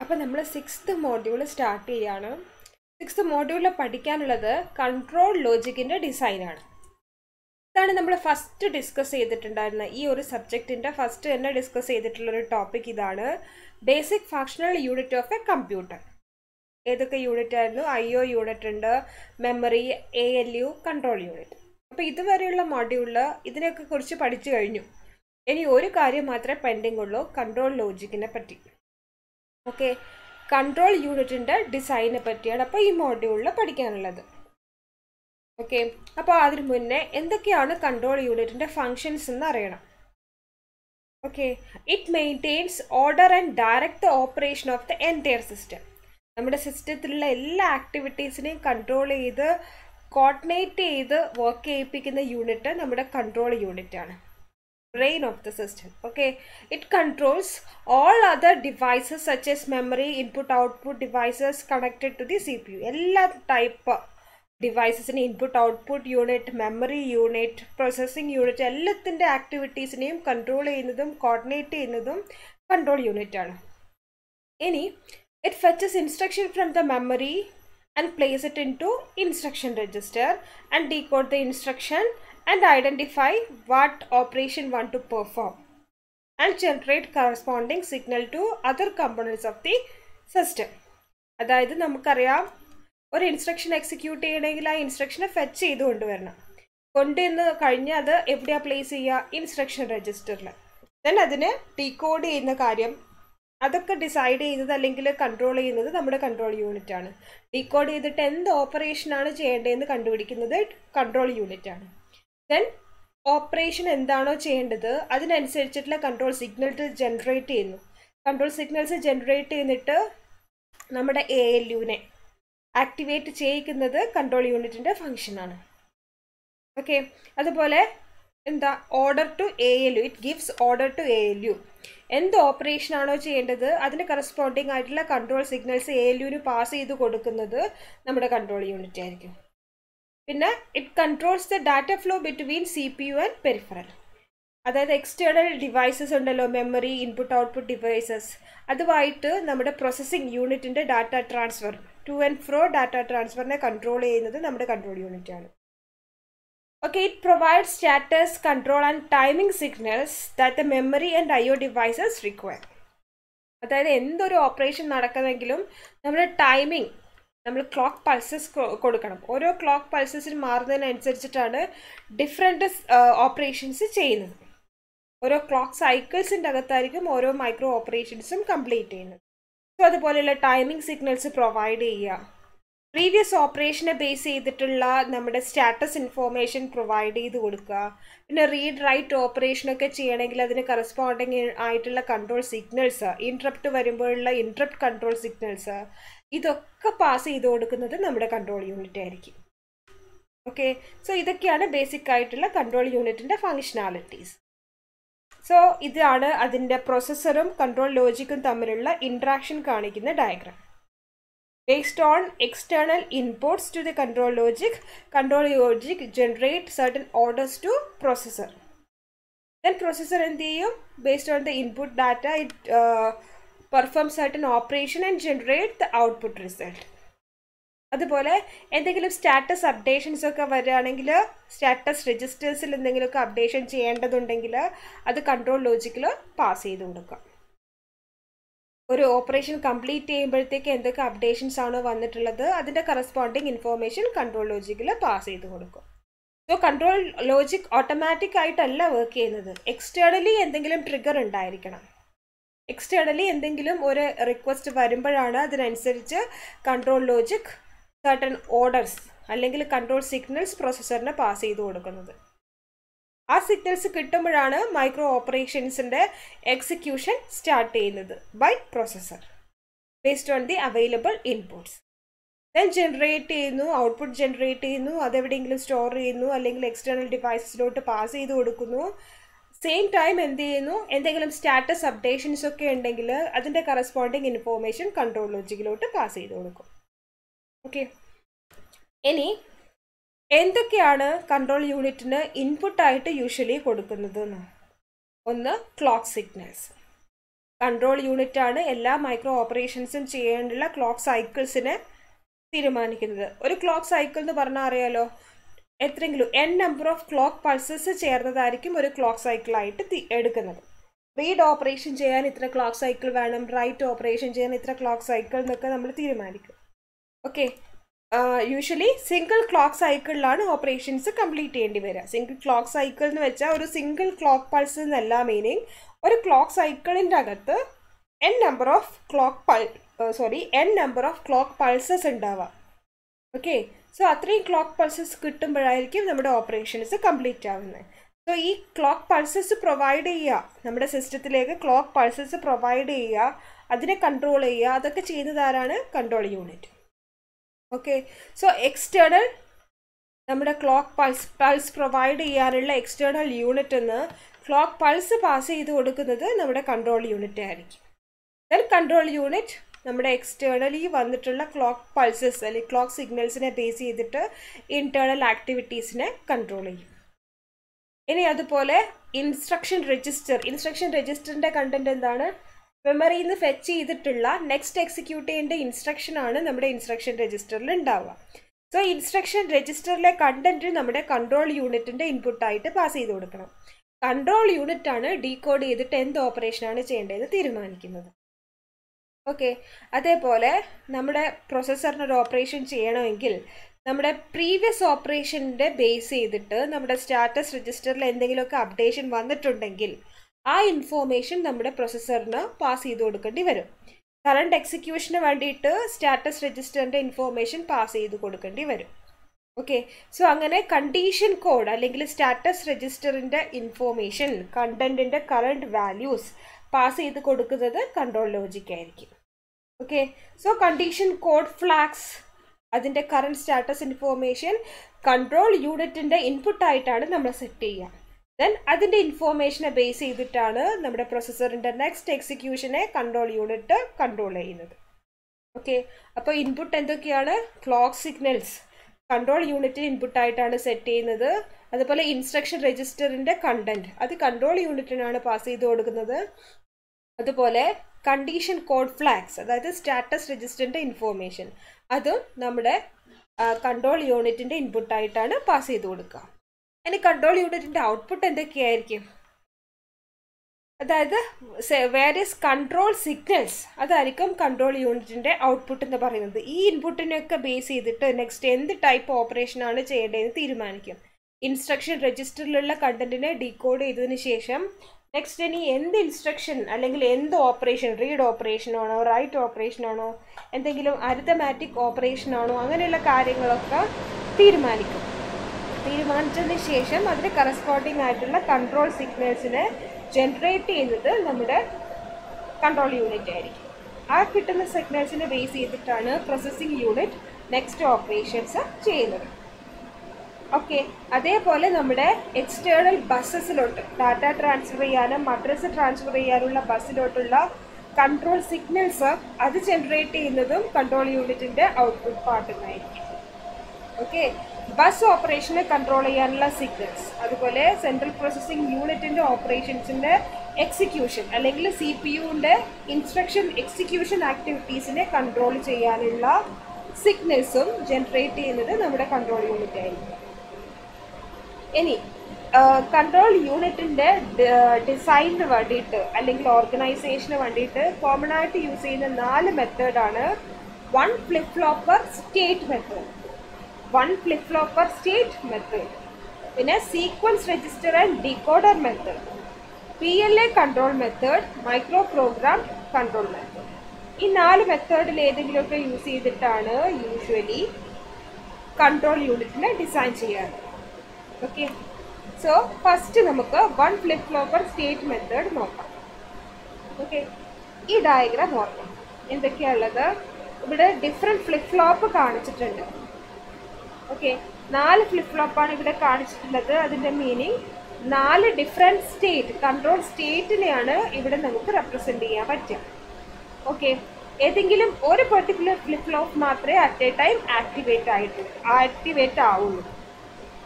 അപ്പോൾ നമ്മൾ sixth module start ചെയ്യാണ് സിക്സ്ത് മോഡ്യൂളിൽ പഠിക്കാനുള്ളത് കൺട്രോൾ ലോജിക്കിൻ്റെ ഡിസൈനാണ് ഇതാണ് നമ്മൾ ഫസ്റ്റ് ഡിസ്കസ് ചെയ്തിട്ടുണ്ടായിരുന്ന ഈ ഒരു സബ്ജക്റ്റിൻ്റെ ഫസ്റ്റ് തന്നെ ഡിസ്കസ് ചെയ്തിട്ടുള്ള ഒരു ടോപ്പിക് ഇതാണ് basic functional unit of a computer ഏതൊക്കെ യൂണിറ്റ് ആയിരുന്നു ഐ ഒ യൂണിറ്റ് ഉണ്ട് memory A L U control unit അപ്പോൾ ഇതുവരെയുള്ള മോഡ്യൂളിൽ ഇതിനെയൊക്കെ കുറിച്ച് പഠിച്ചു കഴിഞ്ഞു ഇനി ഒരു കാര്യം മാത്രമേ പെൻഡിങ് ഉള്ളൂ കൺട്രോൾ ലോജിക്കിനെ പറ്റി ഓക്കെ കൺട്രോൾ യൂണിറ്റിൻ്റെ ഡിസൈനെ പറ്റിയാണ് അപ്പോൾ ഈ മോഡ്യൂളിൽ പഠിക്കാനുള്ളത് ഓക്കെ അപ്പോൾ അതിന് മുന്നേ എന്തൊക്കെയാണ് കൺട്രോൾ യൂണിറ്റിൻ്റെ ഫങ്ഷൻസ് എന്ന് അറിയണം okay it maintains order and direct operation of the entire system നമ്മുടെ സിസ്റ്റത്തിലുള്ള എല്ലാ ആക്ടിവിറ്റീസിനെയും കൺട്രോൾ ചെയ്ത് കോർഡിനേറ്റ് ചെയ്ത് വർക്ക് ചെയ്യിപ്പിക്കുന്ന യൂണിറ്റ് നമ്മുടെ കൺട്രോൾ യൂണിറ്റ് ആണ് brain of the system okay it controls all other devices such as memory input output devices connected to the cpu എല്ലാ ടൈപ്പ് ഡിവൈസസിന് input output unit memory unit processing unit എല്ലാത്തിൻ്റെ ആക്ടിവിറ്റീസിനെയും control ചെയ്യുന്നതും coordinate ചെയ്യുന്നതും control unit ആണ് ഇനി it fetches instruction from the memory and place it into instruction register and decode the instruction and identify what operation want to perform and generate corresponding signal to other components of the system അതായത് നമുക്കറിയാം ഒരു instruction execute ചെയ്യണമെങ്കിൽ ആ ഇൻസ്ട്രക്ഷനെ fetch ചെയ്ത് കൊണ്ടുവരണം കൊണ്ടുവന്ന് കഴിഞ്ഞാൽ അത് എവിടെയാണ് പ്ലേസ് ചെയ്യുക ഇൻസ്ട്രക്ഷൻ രജിസ്റ്ററിൽ ദെൻ അതിന് ഡീകോഡ് ചെയ്യുന്ന കാര്യം അതൊക്കെ ഡിസൈഡ് ചെയ്യുന്നത് അല്ലെങ്കിൽ കൺട്രോൾ ചെയ്യുന്നത് നമ്മുടെ കൺട്രോൾ യൂണിറ്റ് ആണ് ഡീകോഡ് ചെയ്തിട്ട് എന്ത് ഓപ്പറേഷനാണ് ചെയ്യേണ്ടതെന്ന് കണ്ടുപിടിക്കുന്നത് കൺട്രോൾ യൂണിറ്റ് ആണ് ദെൻ ഓപ്പറേഷൻ എന്താണോ ചെയ്യേണ്ടത് അതിനനുസരിച്ചിട്ടുള്ള കൺട്രോൾ സിഗ്നൽസ് ജനറേറ്റ് ചെയ്യുന്നു കൺട്രോൾ സിഗ്നൽസ് ജനറേറ്റ് ചെയ്തിട്ട് നമ്മുടെ എ എൽ യുവിനെ ആക്ടിവേറ്റ് ചെയ്യിക്കുന്നത് കൺട്രോൾ യൂണിറ്റിൻ്റെ ഫങ്ഷനാണ് ഓക്കെ അതുപോലെ എന്താ order to A L U it gives order to A L U എന്ത് ഓപ്പറേഷൻ ആണോ ചെയ്യേണ്ടത് അതിന് കറസ്പോണ്ടിങ് ആയിട്ടുള്ള കൺട്രോൾ സിഗ്നൽസ് എ എൽ യുവിന് പാസ് ചെയ്ത് കൊടുക്കുന്നത് നമ്മുടെ കൺട്രോൾ യൂണിറ്റ് ആയിരിക്കും പിന്നെ it controls the data flow between C P U and peripheral അതായത് എക്സ്റ്റേണൽ ഡിവൈസസ് ഉണ്ടല്ലോ മെമ്മറി ഇൻപുട്ട് ഔട്ട്പുട്ട് ഡിവൈസസ് അതുമായിട്ട് നമ്മുടെ പ്രോസസ്സിംഗ് യൂണിറ്റിൻ്റെ data transfer to and fro data ട്രാൻസ്ഫറിനെ കൺട്രോൾ ചെയ്യുന്നത് നമ്മുടെ കൺട്രോൾ യൂണിറ്റ് ആണ് okay it provide status control and timing signals that the memory and I O devices require അതായത് എന്തൊരു ഓപ്പറേഷൻ നടക്കുമെങ്കിലും നമ്മുടെ ടൈമിംഗ് നമ്മൾ ക്ലോക്ക് പൾസസ് കൊടുക്കണം ഓരോ ക്ലോക്ക് പൾസസിന് മാറുന്നതിനനുസരിച്ചിട്ടാണ് ഡിഫറെൻറ്റ് ഓപ്പറേഷൻസ് ചെയ്യുന്നത് ഓരോ ക്ലോക്ക് സൈക്കിൾസിൻ്റെ അകത്തായിരിക്കും ഓരോ മൈക്രോ ഓപ്പറേഷൻസും കംപ്ലീറ്റ് ചെയ്യുന്നത് സോ അതുപോലെയുള്ള ടൈമിംഗ് സിഗ്നൽസ് പ്രൊവൈഡ് ചെയ്യുക പ്രീവിയസ് ഓപ്പറേഷനെ ബേസ് ചെയ്തിട്ടുള്ള നമ്മുടെ സ്റ്റാറ്റസ് ഇൻഫോർമേഷൻ പ്രൊവൈഡ് ചെയ്ത് കൊടുക്കുക പിന്നെ റീഡ് റൈറ്റ് ഓപ്പറേഷനൊക്കെ ചെയ്യണമെങ്കിൽ അതിന് കറസ്പോണ്ടിങ് ആയിട്ടുള്ള കൺട്രോൾ സിഗ്നൽസ് ഇൻട്രപ്റ്റ് വരുമ്പോഴുള്ള ഇൻട്രപ്റ്റ് കൺട്രോൾ സിഗ്നൽസ് ഇതൊക്കെ പാസ് ചെയ്ത് കൊടുക്കുന്നത് നമ്മുടെ കൺട്രോൾ യൂണിറ്റ് ആയിരിക്കും ഓക്കെ സോ ഇതൊക്കെയാണ് ബേസിക് ആയിട്ടുള്ള കൺട്രോൾ യൂണിറ്റിൻ്റെ ഫങ്ഷനാലിറ്റീസ് സോ ഇതാണ് അതിൻ്റെ പ്രൊസസ്സറും കൺട്രോൾ ലോജിക്കും തമ്മിലുള്ള ഇൻട്രാക്ഷൻ കാണിക്കുന്ന diagram Based on external inputs to the control logic, control logic generate certain orders to processor. Then processor എന്ത് ചെയ്യും based on the input data it uh, performs certain operation and generate the output result. അതുപോലെ എന്തെങ്കിലും status updations ഒക്കെ വരികയാണെങ്കിൽ status രജിസ്റ്റേഴ്സിൽ എന്തെങ്കിലുമൊക്കെ updation ചെയ്യേണ്ടതുണ്ടെങ്കിൽ അത് control ലോജിക്കിൽ pass ചെയ്ത് കൊടുക്കാം ഒരു ഓപ്പറേഷൻ കംപ്ലീറ്റ് ചെയ്യുമ്പോഴത്തേക്ക് എന്തൊക്കെ അപ്ഡേഷൻസ് ആണോ വന്നിട്ടുള്ളത് അതിൻ്റെ കറസ്പോണ്ടിങ് ഇൻഫോർമേഷൻ കൺട്രോൾ ലോജിക്കിൽ പാസ് ചെയ്ത് കൊടുക്കും സോ കൺട്രോൾ ലോജിക് ഓട്ടോമാറ്റിക് ആയിട്ടല്ല വർക്ക് ചെയ്യുന്നത് എക്സ്റ്റേണലി എന്തെങ്കിലും ട്രിഗർ ഉണ്ടായിരിക്കണം എക്സ്റ്റേണലി എന്തെങ്കിലും ഒരു റിക്വസ്റ്റ് വരുമ്പോഴാണ് അതിനനുസരിച്ച് കൺട്രോൾ ലോജിക് സർട്ടൺ ഓർഡേഴ്സ് അല്ലെങ്കിൽ കൺട്രോൾ സിഗ്നൽസ് പ്രോസസ്സറിന് പാസ് ചെയ്ത് കൊടുക്കുന്നത് ആ സിഗ്നൽസ് കിട്ടുമ്പോഴാണ് മൈക്രോ ഓപ്പറേഷൻസിൻ്റെ എക്സിക്യൂഷൻ സ്റ്റാർട്ട് ചെയ്യുന്നത് by processor based on the available inputs then generate ചെയ്യുന്നു ഔട്ട്പുട്ട് ജനറേറ്റ് ചെയ്യുന്നു അതെവിടെയെങ്കിലും സ്റ്റോർ ചെയ്യുന്നു അല്ലെങ്കിൽ എക്സ്റ്റേണൽ ഡിവൈസസിലോട്ട് പാസ് ചെയ്ത് കൊടുക്കുന്നു സെയിം ടൈം എന്ത് ചെയ്യുന്നു എന്തെങ്കിലും സ്റ്റാറ്റസ് അപ്ഡേഷൻസ് ഒക്കെ ഉണ്ടെങ്കിൽ അതിൻ്റെ കറസ്പോണ്ടിങ് ഇൻഫോർമേഷൻ കൺട്രോൾ ലോജിക്കിലോട്ട് പാസ് ചെയ്ത് കൊടുക്കും ഓക്കെ ഇനി എന്തൊക്കെയാണ് കൺട്രോൾ യൂണിറ്റിന് ഇൻപുട്ടായിട്ട് യൂഷ്വലി കൊടുക്കുന്നത് ഒന്ന് ക്ലോക്ക് സിഗ്നൽസ് കൺട്രോൾ യൂണിറ്റ് ആണ് എല്ലാ മൈക്രോ ഓപ്പറേഷൻസും ചെയ്യാനുള്ള ക്ലോക്ക് സൈക്കിൾസിനെ തീരുമാനിക്കുന്നത് ഒരു ക്ലോക്ക് സൈക്കിൾ എന്ന് പറഞ്ഞാൽ അറിയാലോ എത്രയെങ്കിലും N number of clock pulses ചേർന്നതായിരിക്കും ഒരു ക്ലോക്ക് സൈക്കിളായിട്ട് എടുക്കുന്നത് റീഡ് ഓപ്പറേഷൻ ചെയ്യാൻ ഇത്ര ക്ലോക്ക് സൈക്കിൾ വേണം റൈറ്റ് ഓപ്പറേഷൻ ചെയ്യാൻ ഇത്ര ക്ലോക്ക് സൈക്കിൾ എന്നൊക്കെ നമ്മൾ തീരുമാനിക്കും ഓക്കെ യൂഷ്വലി സിംഗിൾ ക്ലോക്ക് സൈക്കിളിലാണ് ഓപ്പറേഷൻസ് കംപ്ലീറ്റ് ചെയ്യേണ്ടി വരിക സിംഗിൾ ക്ലോക്ക് സൈക്കിൾ എന്ന് വെച്ചാൽ ഒരു സിംഗിൾ ക്ലോക്ക് പൾസ് എന്നല്ല മീനിങ് ഒരു ക്ലോക്ക് സൈക്കിളിൻ്റെ അകത്ത് N number of clock pulse sorry N number of clock pulses ഉണ്ടാവുക ഓക്കെ സോ അത്രയും ക്ലോക്ക് പൾസസ് കിട്ടുമ്പോഴായിരിക്കും നമ്മുടെ ഓപ്പറേഷൻസ് കംപ്ലീറ്റ് ആവുന്നത് സോ ഈ ക്ലോക്ക് പൾസസ് പ്രൊവൈഡ് ചെയ്യുക നമ്മുടെ സിസ്റ്റത്തിലേക്ക് ക്ലോക്ക് പൾസസ് പ്രൊവൈഡ് ചെയ്യുക അതിനെ കൺട്രോൾ ചെയ്യുക അതൊക്കെ ചെയ്യുന്നത് ആരാണ് control unit okay so external നമ്മുടെ ക്ലോക്ക് പൾസ് പൾസ് പ്രൊവൈഡ് ചെയ്യാനുള്ള എക്സ്റ്റേണൽ യൂണിറ്റ് എന്ന് ക്ലോക്ക് പൾസ് പാസ് ചെയ്ത് കൊടുക്കുന്നത് നമ്മുടെ കൺട്രോൾ യൂണിറ്റ് ആയിരിക്കും ദെൻ കൺട്രോൾ യൂണിറ്റ് നമ്മുടെ എക്സ്റ്റേണലി വന്നിട്ടുള്ള ക്ലോക്ക് പൾസസ് അല്ലെങ്കിൽ ക്ലോക്ക് സിഗ്നൽസിനെ ബേസ് ചെയ്തിട്ട് ഇൻറ്റേർണൽ ആക്ടിവിറ്റീസിനെ കൺട്രോൾ ചെയ്യും ഇനി അതുപോലെ ഇൻസ്ട്രക്ഷൻ രജിസ്റ്റർ ഇൻസ്ട്രക്ഷൻ രജിസ്റ്ററിൻ്റെ കണ്ടന്റ് എന്താണ് മെമ്മറിയിൽ നിന്ന് ഫെച്ച് ചെയ്തിട്ടുള്ള നെക്സ്റ്റ് എക്സിക്യൂട്ട് ചെയ്യേണ്ട ഇൻസ്ട്രക്ഷൻ ആണ് നമ്മുടെ ഇൻസ്ട്രക്ഷൻ രജിസ്റ്ററിൽ ഉണ്ടാവുക സോ ഇൻസ്ട്രക്ഷൻ രജിസ്റ്ററിലെ കണ്ടന്റ് നമ്മുടെ കൺട്രോൾ യൂണിറ്റിൻ്റെ ഇൻപുട്ടായിട്ട് പാസ് ചെയ്ത് കൊടുക്കണം കൺട്രോൾ യൂണിറ്റ് ആണ് ഡീകോഡ് ചെയ്തിട്ട് എന്ത് ഓപ്പറേഷനാണ് ചെയ്യേണ്ടതെന്ന് തീരുമാനിക്കുന്നത് ഓക്കെ അതേപോലെ നമ്മുടെ പ്രൊസസ്സറിന് ഒരു ഓപ്പറേഷൻ ചെയ്യണമെങ്കിൽ നമ്മുടെ പ്രീവിയസ് ഓപ്പറേഷൻ്റെ ബേസ് ചെയ്തിട്ട് നമ്മുടെ സ്റ്റാറ്റസ് രജിസ്റ്ററിൽ എന്തെങ്കിലുമൊക്കെ അപ്ഡേഷൻ വന്നിട്ടുണ്ടെങ്കിൽ ആ ഇൻഫോർമേഷൻ നമ്മുടെ പ്രൊസസ്സറിന് പാസ് ചെയ്ത് കൊടുക്കേണ്ടി വരും കറണ്ട് എക്സിക്യൂഷന് വേണ്ടിയിട്ട് സ്റ്റാറ്റസ് രജിസ്റ്ററിൻ്റെ ഇൻഫോർമേഷൻ പാസ് ചെയ്ത് കൊടുക്കേണ്ടി വരും ഓക്കെ സോ അങ്ങനെ കണ്ടീഷൻ കോഡ് അല്ലെങ്കിൽ സ്റ്റാറ്റസ് രജിസ്റ്ററിൻ്റെ ഇൻഫോർമേഷൻ കണ്ടന്റിൻ്റെ കറണ്ട് വാല്യൂസ് പാസ് ചെയ്ത് കൊടുക്കുന്നത് കൺട്രോൾ ലോജിക് ആയിരിക്കും okay so condition code flags അതിൻ്റെ കറണ്ട് സ്റ്റാറ്റസ് ഇൻഫോർമേഷൻ കൺട്രോൾ യൂണിറ്റിൻ്റെ ഇൻപുട്ടായിട്ടാണ് നമ്മൾ സെറ്റ് ചെയ്യുക ദെൻ അതിൻ്റെ ഇൻഫോർമേഷനെ ബേസ് ചെയ്തിട്ടാണ് നമ്മുടെ പ്രൊസസ്സറിൻ്റെ നെക്സ്റ്റ് എക്സിക്യൂഷനെ കൺട്രോൾ യൂണിറ്റ് കൺട്രോൾ ചെയ്യുന്നത് ഓക്കെ അപ്പോൾ ഇൻപുട്ട് എന്തൊക്കെയാണ് ക്ലോക്ക് സിഗ്നൽസ് കൺട്രോൾ യൂണിറ്റ് ഇൻപുട്ടായിട്ടാണ് സെറ്റ് ചെയ്യുന്നത് അതുപോലെ ഇൻസ്ട്രക്ഷൻ രജിസ്റ്ററിൻ്റെ കണ്ടന്റ് അത് കൺട്രോൾ യൂണിറ്റിനാണ് പാസ് ചെയ്ത് കൊടുക്കുന്നത് അതുപോലെ കണ്ടീഷൻ കോഡ് ഫ്ലാഗ്സ് അതായത് സ്റ്റാറ്റസ് രജിസ്റ്ററിൻ്റെ ഇൻഫോർമേഷൻ അതും നമ്മുടെ കൺട്രോൾ യൂണിറ്റിൻ്റെ ഇൻപുട്ടായിട്ടാണ് പാസ് ചെയ്ത് കൊടുക്കുക ഇനി കൺട്രോൾ യൂണിറ്റിൻ്റെ ഔട്ട്പുട്ട് എന്തൊക്കെയായിരിക്കും അതായത് വേരിയസ് കൺട്രോൾ സിഗ്നൽസ് അതായിരിക്കും കൺട്രോൾ യൂണിറ്റിൻ്റെ ഔട്ട്പുട്ട് എന്ന് പറയുന്നത് ഈ ഇൻപുട്ടിനെയൊക്കെ ബേസ് ചെയ്തിട്ട് നെക്സ്റ്റ് എന്ത് ടൈപ്പ് ഓപ്പറേഷനാണ് ചെയ്യേണ്ടതെന്ന് തീരുമാനിക്കും ഇൻസ്ട്രക്ഷൻ രജിസ്റ്ററിലുള്ള കണ്ടന്റിനെ ഡീകോഡ് ചെയ്തതിന് ശേഷം നെക്സ്റ്റ് ഇനി എന്ത് ഇൻസ്ട്രക്ഷൻ അല്ലെങ്കിൽ എന്ത് ഓപ്പറേഷൻ റീഡ് ഓപ്പറേഷൻ ആണോ റൈറ്റ് ഓപ്പറേഷൻ ആണോ എന്തെങ്കിലും അരിതമാറ്റിക് ഓപ്പറേഷൻ ആണോ അങ്ങനെയുള്ള കാര്യങ്ങളൊക്കെ തീരുമാനിക്കും തീരുമാനിച്ചതിന് ശേഷം അതിന് കറസ്പോണ്ടിങ് ആയിട്ടുള്ള കൺട്രോൾ സിഗ്നൽസിനെ ജനറേറ്റ് ചെയ്യുന്നത് നമ്മുടെ കൺട്രോൾ യൂണിറ്റ് ആയിരിക്കും ആ കിട്ടുന്ന സിഗ്നൽസിനെ ബേസ് ചെയ്തിട്ടാണ് പ്രോസസ്സിംഗ് യൂണിറ്റ് നെക്സ്റ്റ് ഓപ്പറേഷൻസ് ചെയ്യുന്നത് ഓക്കെ അതേപോലെ നമ്മുടെ എക്സ്റ്റേണൽ ബസ്സസിലോട്ട് ഡാറ്റ ട്രാൻസ്ഫർ ചെയ്യാനും അഡ്രസ്സ് ട്രാൻസ്ഫർ ചെയ്യാനുള്ള ബസ്സിലോട്ടുള്ള കൺട്രോൾ സിഗ്നൽസ് അത് ജനറേറ്റ് ചെയ്യുന്നതും കൺട്രോൾ യൂണിറ്റിൻ്റെ ഔട്ട്പുട്ട് പാർട്ടുന്നായിരിക്കും ഓക്കെ ബസ് ഓപ്പറേഷനെ കൺട്രോൾ ചെയ്യാനുള്ള സിഗ്നൽസ് അതുപോലെ സെൻട്രൽ പ്രോസസ്സിംഗ് യൂണിറ്റിൻ്റെ ഓപ്പറേഷൻസിൻ്റെ എക്സിക്യൂഷൻ അല്ലെങ്കിൽ സി പി യുവിൻ്റെ ഇൻസ്ട്രക്ഷൻ എക്സിക്യൂഷൻ ആക്ടിവിറ്റീസിനെ കൺട്രോൾ ചെയ്യാനുള്ള സിഗ്നൽസും ജനറേറ്റ് ചെയ്യുന്നത് നമ്മുടെ കൺട്രോൾ യൂണിറ്റ് ആയിരിക്കും ഇനി കൺട്രോൾ യൂണിറ്റിൻ്റെ ഡിസൈനിന് വേണ്ടിയിട്ട് അല്ലെങ്കിൽ ഓർഗനൈസേഷന് വേണ്ടിയിട്ട് കോമൺ ആയിട്ട് യൂസ് ചെയ്യുന്ന നാല് മെത്തേഡാണ് one flip flop per state method one flip flop per state method പിന്നെ sequence register and decoder method P L A control method micro program control method ഈ നാല് മെത്തേഡിൽ ഏതെങ്കിലുമൊക്കെ യൂസ് ചെയ്തിട്ടാണ് യൂഷ്വലി കൺട്രോൾ യൂണിറ്റിനെ ഡിസൈൻ ചെയ്യാറ് ഓക്കെ സോ ഫസ്റ്റ് നമുക്ക് one flip flop per state method നോക്കാം ഓക്കെ ഈ ഡയഗ്രാം നോക്കാം എന്തൊക്കെയാണുള്ളത് ഇവിടെ ഡിഫറെൻറ്റ് ഫ്ലിപ്പ് ഫ്ലോപ്പ് കാണിച്ചിട്ടുണ്ട് ഓക്കെ നാല് ഫ്ലിപ്പ് ഫ്ലോപ്പാണ് ഇവിടെ കാണിച്ചിട്ടുള്ളത് അതിൻ്റെ മീനിങ് നാല് ഡിഫറെൻറ്റ് സ്റ്റേറ്റ് കൺട്രോൾ സ്റ്റേറ്റിനെയാണ് ഇവിടെ നമുക്ക് റെപ്രസെൻ്റ് ചെയ്യാൻ പറ്റുക ഓക്കെ ഏതെങ്കിലും ഒരു പെർട്ടിക്കുലർ ഫ്ലിപ്പ് ഫ്ലോപ്പ് മാത്രമേ അറ്റ് എ ടൈം ആക്ടിവേറ്റ് ആയിട്ട് ആക്ടിവേറ്റ് ആവുള്ളൂ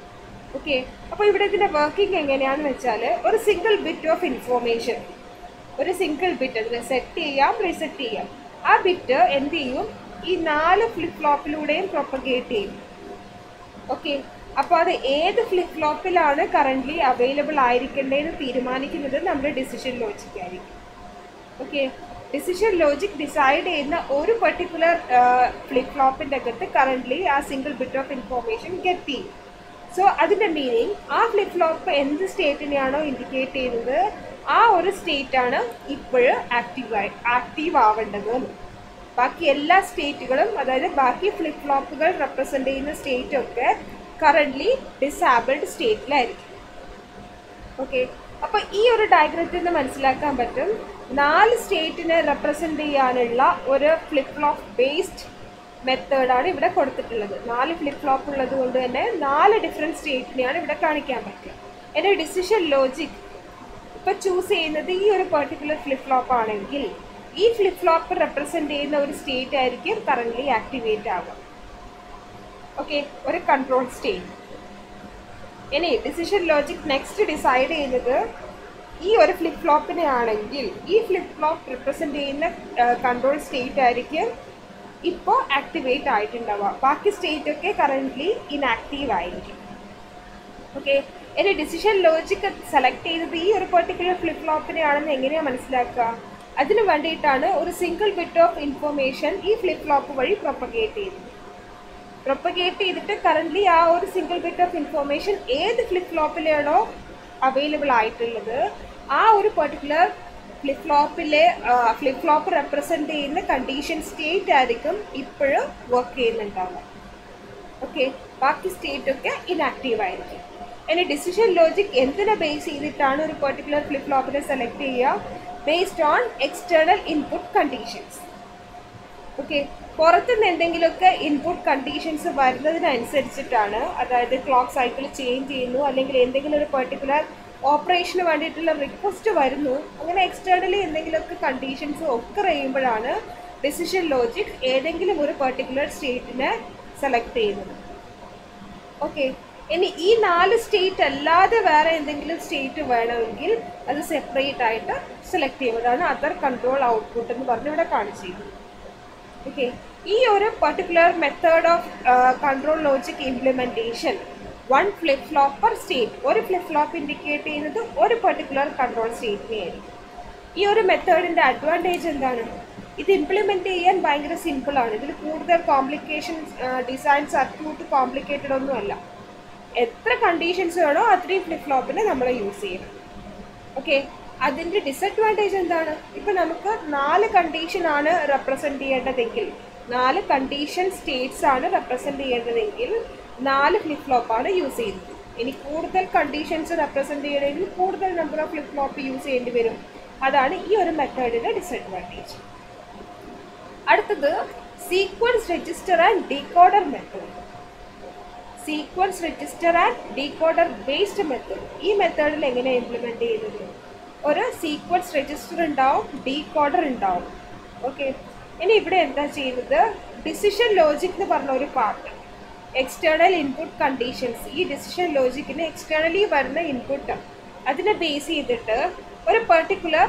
ഓക്കെ അപ്പോൾ ഇവിടെ ഇതിൻ്റെ വർക്കിംഗ് എങ്ങനെയാണെന്ന് വെച്ചാൽ ഒരു സിംഗിൾ ബിറ്റ് ഓഫ് ഇൻഫോർമേഷൻ ഒരു സിംഗിൾ ബിറ്റ് അതിൽ സെറ്റ് ചെയ്യാം റിസെറ്റ് ചെയ്യാം ആ ബിറ്റ് എന്ത് ചെയ്യും ഈ നാല് ഫ്ലിപ്പ് ഫ്ലോപ്പിലൂടെയും പ്രൊപ്പഗേറ്റ് ചെയ്യും ഓക്കെ അപ്പോൾ അത് ഏത് ഫ്ലിപ്പ് ഫ്ലോപ്പിലാണ് കറൻ്റ്ലി അവൈലബിൾ ആയിരിക്കേണ്ടതെന്ന് തീരുമാനിക്കുന്നത് നമ്മുടെ ഡിസിഷൻ ലോജിക് ആയിരിക്കും ഓക്കെ ഡിസിഷൻ ലോജിക് ഡിസൈഡ് ചെയ്യുന്ന ഒരു പെർട്ടിക്കുലർ ഫ്ലിപ്പ് ഫ്ലോപ്പിൻ്റെ അകത്ത് കറൻ്റ്ലി ആ single bit of information get ചെയ്യും സോ അതിൻ്റെ മീനിങ് ആ ഫ്ലിപ്പ് ഫ്ലോപ്പ് എന്ത് സ്റ്റേറ്റിനെയാണോ ഇൻഡിക്കേറ്റ് ചെയ്യുന്നത് ആ ഒരു സ്റ്റേറ്റ് ആണ് ഇപ്പോഴും ആക്റ്റീവ് ആക്റ്റീവ് ആവേണ്ടത് ബാക്കി എല്ലാ സ്റ്റേറ്റുകളും അതായത് ബാക്കി ഫ്ലിപ്പ് ഫ്ലോപ്പുകൾ റെപ്രസെൻ്റ് ചെയ്യുന്ന സ്റ്റേറ്റ് ഒക്കെ കറൻ്റ്ലി ഡിസാബിൾഡ് സ്റ്റേറ്റിലായിരിക്കും ഓക്കെ അപ്പോൾ ഈ ഒരു ഡയഗ്രത്തിൽ നിന്ന് മനസ്സിലാക്കാൻ പറ്റും നാല് സ്റ്റേറ്റിനെ റെപ്രസെൻ്റ് ചെയ്യാനുള്ള ഒരു ഫ്ലിപ്പ് ഫ്ലോപ്പ് ബേസ്ഡ് മെത്തേഡാണ് ഇവിടെ കൊടുത്തിട്ടുള്ളത് നാല് ഫ്ലിപ്പ് ഫ്ലോപ്പ് ഉള്ളത് കൊണ്ട് തന്നെ നാല് ഡിഫറെൻറ്റ് സ്റ്റേറ്റിനെയാണ് ഇവിടെ കാണിക്കാൻ പറ്റുക എൻ്റെ ഡിസിഷൻ ലോജിക് ഇപ്പോൾ ചൂസ് ചെയ്യുന്നത് ഈ ഒരു പെർട്ടിക്കുലർ ഫ്ലിപ്പ് ഫ്ലോപ്പ് ആണെങ്കിൽ ഈ ഫ്ലിപ്പ് ഫ്ലോപ്പ് റെപ്രസെൻ്റ് ചെയ്യുന്ന ഒരു സ്റ്റേറ്റ് ആയിരിക്കും കറൻ്റ്ലി ആക്ടിവേറ്റ് ആവുക ഓക്കെ ഒരു കൺട്രോൾ സ്റ്റേറ്റ് ഇനി ഡിസിഷൻ ലോജിക് നെക്സ്റ്റ് ഡിസൈഡ് ചെയ്യുന്നത് ഈ ഒരു ഫ്ലിപ്പ് ഫ്ലോപ്പിനെ ആണെങ്കിൽ ഈ ഫ്ലിപ്പ് ഫ്ലോപ്പ് റിപ്രസെൻ്റ് ചെയ്യുന്ന കൺട്രോൾ സ്റ്റേറ്റ് ആയിരിക്കും ഇപ്പോൾ ആക്ടിവേറ്റ് ആയിട്ടുണ്ടാവുക ബാക്കി സ്റ്റേറ്റ് ഒക്കെ കറൻ്റ്ലി ഇൻആക്റ്റീവ് ആയിരിക്കും ഓക്കെ ഇനി ഡിസിഷൻ ലോജിക് സെലക്ട് ചെയ്തത് ഈ ഒരു പെർട്ടിക്കുലർ ഫ്ലിപ്പ് ഫ്ലോപ്പിനെ ആണെന്ന് എങ്ങനെയാണ് മനസ്സിലാക്കുക അതിന് വേണ്ടിയിട്ടാണ് ഒരു സിംഗിൾ ബിറ്റ് ഓഫ് ഇൻഫർമേഷൻ ഈ ഫ്ലിപ്പ് ഫ്ലോപ്പ് വഴി പ്രൊപ്പഗേറ്റ് ചെയ്യുന്നത് പ്രൊപ്പഗേറ്റ് ചെയ്തിട്ട് കറൻ്റ്ലി ആ ഒരു സിംഗിൾ ബിറ്റ് ഓഫ് ഇൻഫർമേഷൻ ഏത് ഫ്ലിപ്പ് ഫ്ലോപ്പിലാണോ അവൈലബിൾ ആയിട്ടുള്ളത് ആ ഒരു പെർട്ടിക്കുലർ ഫ്ലിപ്പ് ഫ്ലോപ്പിലെ ഫ്ലിപ്പ് ഫ്ലോപ്പ് റെപ്രസെൻ്റ് ചെയ്യുന്ന കണ്ടീഷൻ സ്റ്റേറ്റ് ആയിരിക്കും ഇപ്പോഴും വർക്ക് ചെയ്യുന്നുണ്ടാവുക ഓക്കെ ബാക്കി സ്റ്റേറ്റ് ഒക്കെ ഇനാക്റ്റീവ് ആയിരിക്കും ഇനി ഡിസിഷൻ ലോജിക് എന്തിനെ ബേസ് ചെയ്തിട്ടാണ് ഒരു പെർട്ടിക്കുലർ ഫ്ലിപ്പ് ഫ്ലോപ്പിനെ സെലക്ട് ചെയ്യുക based on external input conditions okay പുറത്തുനിന്ന് എന്തെങ്കിലുമൊക്കെ ഇൻപുട്ട് കണ്ടീഷൻസ് വരുന്നതിനനുസരിച്ചിട്ടാണ് അതായത് ക്ലോക്ക് സൈക്കിൾ ചേഞ്ച് ചെയ്യുന്നു അല്ലെങ്കിൽ എന്തെങ്കിലും ഒരു പെർട്ടിക്കുലർ ഓപ്പറേഷന് വേണ്ടിയിട്ടുള്ള റിക്വസ്റ്റ് വരുന്നു അങ്ങനെ എക്സ്റ്റേണലി എന്തെങ്കിലുമൊക്കെ കണ്ടീഷൻസ് ഒക്കർ ചെയ്യുമ്പോഴാണ് ഡിസിഷൻ ലോജിക് ഏതെങ്കിലും ഒരു പെർട്ടിക്കുലർ സ്റ്റേറ്റിനെ സെലക്ട് ചെയ്യുന്നത് ഓക്കെ ഇനി ഈ നാല് സ്റ്റേറ്റ് അല്ലാതെ വേറെ എന്തെങ്കിലും സ്റ്റേറ്റ് വേണമെങ്കിൽ അത് സെപ്പറേറ്റ് ആയിട്ട് സെലക്ട് ചെയ്യുന്നതാണ് അതർ കൺട്രോൾ ഔട്ട്പുട്ട് എന്ന് പറഞ്ഞ് ഇവിടെ കാണിച്ചിരുന്നു ഓക്കെ ഈ ഒരു particular method of control logic implementation one flip flop per state ഒരു ഫ്ലിപ്പ് ഫ്ലോപ്പ് ഇൻഡിക്കേറ്റ് ചെയ്യുന്നത് ഒരു പർട്ടിക്കുലർ കൺട്രോൾ സ്റ്റേറ്റിനെ ആയിരിക്കും ഈ ഒരു മെത്തേഡിൻ്റെ അഡ്വാൻറ്റേജ് എന്താണ് ഇത് ഇംപ്ലിമെൻറ്റ് ചെയ്യാൻ ഭയങ്കര സിമ്പിളാണ് ഇതിൽ കൂടുതൽ കോംപ്ലിക്കേഷൻ ഡിസൈൻ സർക്യൂട്ട് കോംപ്ലിക്കേറ്റഡ് ഒന്നുമല്ല എത്ര കണ്ടീഷൻസ് വേണോ അത്രയും ഫ്ലിപ്പ് ഫ്ലോപ്പിനെ നമ്മൾ യൂസ് ചെയ്യണം ഓക്കെ അതിൻ്റെ ഡിസഡ്വാൻറ്റേജ് എന്താണ് ഇപ്പം നമുക്ക് നാല് കണ്ടീഷനാണ് റെപ്രസെൻ്റ് ചെയ്യേണ്ടതെങ്കിൽ നാല് കണ്ടീഷൻ സ്റ്റേറ്റ്സ് ആണ് റെപ്രസെൻ്റ് ചെയ്യേണ്ടതെങ്കിൽ നാല് ഫ്ലിപ്പ് ഫ്ലോപ്പാണ് യൂസ് ചെയ്യുന്നത് ഇനി കൂടുതൽ കണ്ടീഷൻസ് റെപ്രസെൻ്റ് ചെയ്യണമെങ്കിൽ കൂടുതൽ number of flip flop use ചെയ്യേണ്ടി വരും അതാണ് ഈ ഒരു മെത്തേഡിൻ്റെ ഡിസഡ്വാൻറ്റേജ് അടുത്തത് sequence register and decoder method sequence register and decoder based method ഈ മെത്തേഡിൽ എങ്ങനെയാണ് ഇംപ്ലിമെൻറ്റ് ചെയ്യുന്നത് ഒരു സീക്വൻസ് രജിസ്റ്റർ ഉണ്ടാവും ഡീകോഡർ ഉണ്ടാവും ഓക്കെ ഇനി ഇവിടെ എന്താ ചെയ്യുന്നത് ഡിസിഷൻ ലോജിക് എന്ന് പറഞ്ഞ ഒരു പാർട്ട് എക്സ്റ്റേണൽ ഇൻപുട്ട് കണ്ടീഷൻസ് ഈ ഡിസിഷൻ ലോജിക്കിന് എക്സ്റ്റേണലി വരുന്ന ഇൻപുട്ട് അതിനെ ബേസ് ചെയ്തിട്ട് ഒരു പെർട്ടിക്കുലർ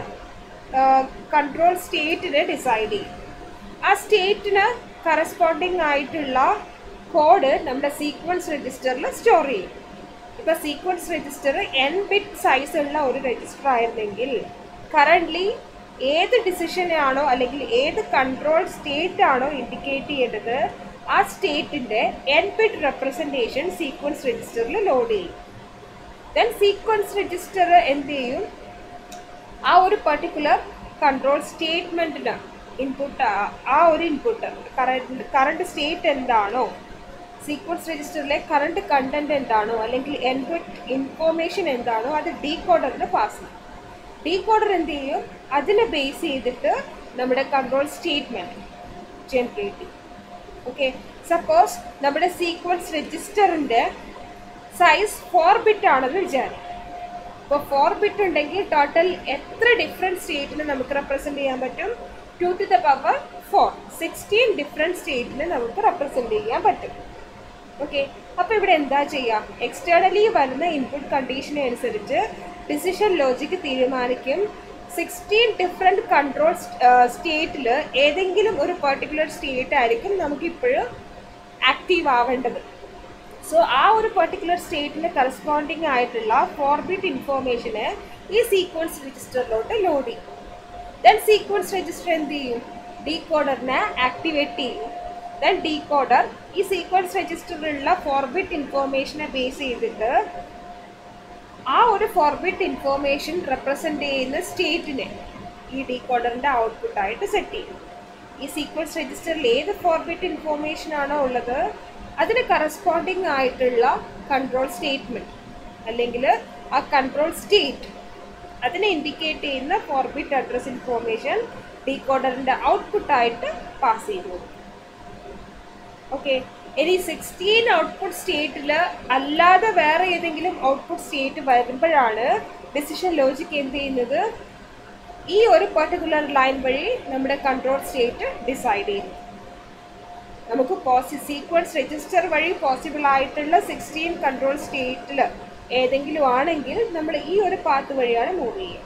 കൺട്രോൾ സ്റ്റേറ്റിനെ ഡിസൈഡ് ചെയ്യും ആ സ്റ്റേറ്റിന് കറസ്പോണ്ടിങ് ആയിട്ടുള്ള കോഡ് നമ്മുടെ സീക്വൻസ് രജിസ്റ്ററിൽ സ്റ്റോർ ചെയ്യും ഇപ്പോൾ sequence register N bit size ഉള്ള ഒരു രജിസ്റ്റർ ആയിരുന്നെങ്കിൽ കറൻ്റ്ലി ഏത് ഡിസിഷനാണോ അല്ലെങ്കിൽ ഏത് കൺട്രോൾ സ്റ്റേറ്റ് ആണോ ഇൻഡിക്കേറ്റ് ചെയ്യേണ്ടത് ആ സ്റ്റേറ്റിൻ്റെ എൻ ബിറ്റ് റെപ്രസെൻറ്റേഷൻ സീക്വൻസ് രജിസ്റ്ററിൽ ലോഡ് ചെയ്യും ദെൻ സീക്വൻസ് രജിസ്റ്റർ എന്ത് ചെയ്യും ആ ഒരു പർട്ടിക്കുലർ കൺട്രോൾ സ്റ്റേറ്റ്മെൻറ്റിന് ഇൻപുട്ട് ആ ഒരു ഇൻപുട്ട് കറണ്ട് കറണ്ട് സ്റ്റേറ്റ് എന്താണോ സീക്വൻസ് രജിസ്റ്ററിലെ കറണ്ട് കണ്ടന്റ് എന്താണോ അല്ലെങ്കിൽ ഇൻപുട്ട് ഇൻഫോർമേഷൻ എന്താണോ അത് ഡീകോഡറിന് പാസ് ചെയ്യും ഡീകോഡർ എന്ത് ചെയ്യും അതിനെ ബേസ് ചെയ്തിട്ട് നമ്മുടെ കൺട്രോൾ സ്റ്റേറ്റ്മെൻറ്റ് ജനറേറ്റ് ചെയ്യും ഓക്കെ സപ്പോസ് നമ്മുടെ സീക്വൻസ് രജിസ്റ്ററിൻ്റെ സൈസ് ഫോർ ബിറ്റ് ആണെന്ന് വിചാരിക്കും ഇപ്പോൾ ഫോർ ബിറ്റ് ഉണ്ടെങ്കിൽ ടോട്ടൽ എത്ര ഡിഫറെൻറ്റ് സ്റ്റേറ്റിന് നമുക്ക് റെപ്രസെൻറ്റ് ചെയ്യാൻ പറ്റും two to the power four sixteen different സ്റ്റേറ്റിന് നമുക്ക് റെപ്രസെൻറ്റ് ചെയ്യാൻ പറ്റും ഓക്കെ അപ്പോൾ ഇവിടെ എന്താ ചെയ്യുക എക്സ്റ്റേണലി വരുന്ന ഇൻപുട്ട് കണ്ടീഷനെ അനുസരിച്ച് ഡിസിഷൻ ലോജിക്ക് തീരുമാനിക്കും സിക്സ്റ്റീൻ ഡിഫറെൻറ്റ് കൺട്രോൾ സ്റ്റേറ്റിൽ ഏതെങ്കിലും ഒരു പെർട്ടിക്കുലർ സ്റ്റേറ്റ് ആയിരിക്കും നമുക്കിപ്പോഴും ആക്റ്റീവ് ആവേണ്ടത് സോ ആ ഒരു പെർട്ടിക്കുലർ സ്റ്റേറ്റിന് കറസ്പോണ്ടിങ് ആയിട്ടുള്ള ഫോർബിറ്റ് ഇൻഫോർമേഷനെ ഈ സീക്വൻസ് രജിസ്റ്ററിലോട്ട് ലോഡ് ചെയ്യും ദെൻ സീക്വൻസ് രജിസ്റ്റർ എന്ത് ചെയ്യും ഡീകോഡറിനെ ആക്ടിവേറ്റ് ചെയ്യും ദെൻ ഡീകോഡർ ഈ സീക്വൻസ് രജിസ്റ്ററിലുള്ള ഫോർബിറ്റ് ഇൻഫോർമേഷനെ ബേസ് ചെയ്തിട്ട് ആ ഒരു ഫോർബിറ്റ് ഇൻഫോർമേഷൻ റെപ്രസെൻ്റ് ചെയ്യുന്ന സ്റ്റേറ്റിനെ ഈ ഡീകോഡറിൻ്റെ ഔട്ട്പുട്ടായിട്ട് സെറ്റ് ചെയ്യും ഈ സീക്വൻസ് രജിസ്റ്ററിൽ ഏത് ഫോർബിറ്റ് ഇൻഫോർമേഷൻ ആണോ ഉള്ളത് അതിന് കറസ്പോണ്ടിങ് ആയിട്ടുള്ള കൺട്രോൾ സ്റ്റേറ്റ്മെൻറ്റ് അല്ലെങ്കിൽ ആ കൺട്രോൾ സ്റ്റേറ്റ് അതിനെ ഇൻഡിക്കേറ്റ് ചെയ്യുന്ന ഫോർബിറ്റ് അഡ്രസ് ഇൻഫോർമേഷൻ ഡീകോഡറിൻ്റെ ഔട്ട്പുട്ടായിട്ട് പാസ് ചെയ്തു കൊടുക്കും ഓക്കെ ഇനി സിക്സ്റ്റീൻ ഔട്ട്പുട്ട് സ്റ്റേറ്റിൽ അല്ലാതെ വേറെ ഏതെങ്കിലും ഔട്ട്പുട്ട് സ്റ്റേറ്റ് വരുമ്പോഴാണ് ഡിസിഷൻ ലോജിക് എന്ത് ചെയ്യുന്നത് ഈ ഒരു പെർട്ടിക്കുലർ ലൈൻ വഴി നമ്മുടെ കൺട്രോൾ സ്റ്റേറ്റ് ഡിസൈഡ് ചെയ്യും നമുക്ക് പോസി സീക്വൻസ് രജിസ്റ്റർ വഴി പോസിബിൾ ആയിട്ടുള്ള സിക്സ്റ്റീൻ കൺട്രോൾ സ്റ്റേറ്റിൽ ഏതെങ്കിലും ആണെങ്കിൽ നമ്മൾ ഈ ഒരു പാത്ത് വഴിയാണ് മൂവ് ചെയ്യുക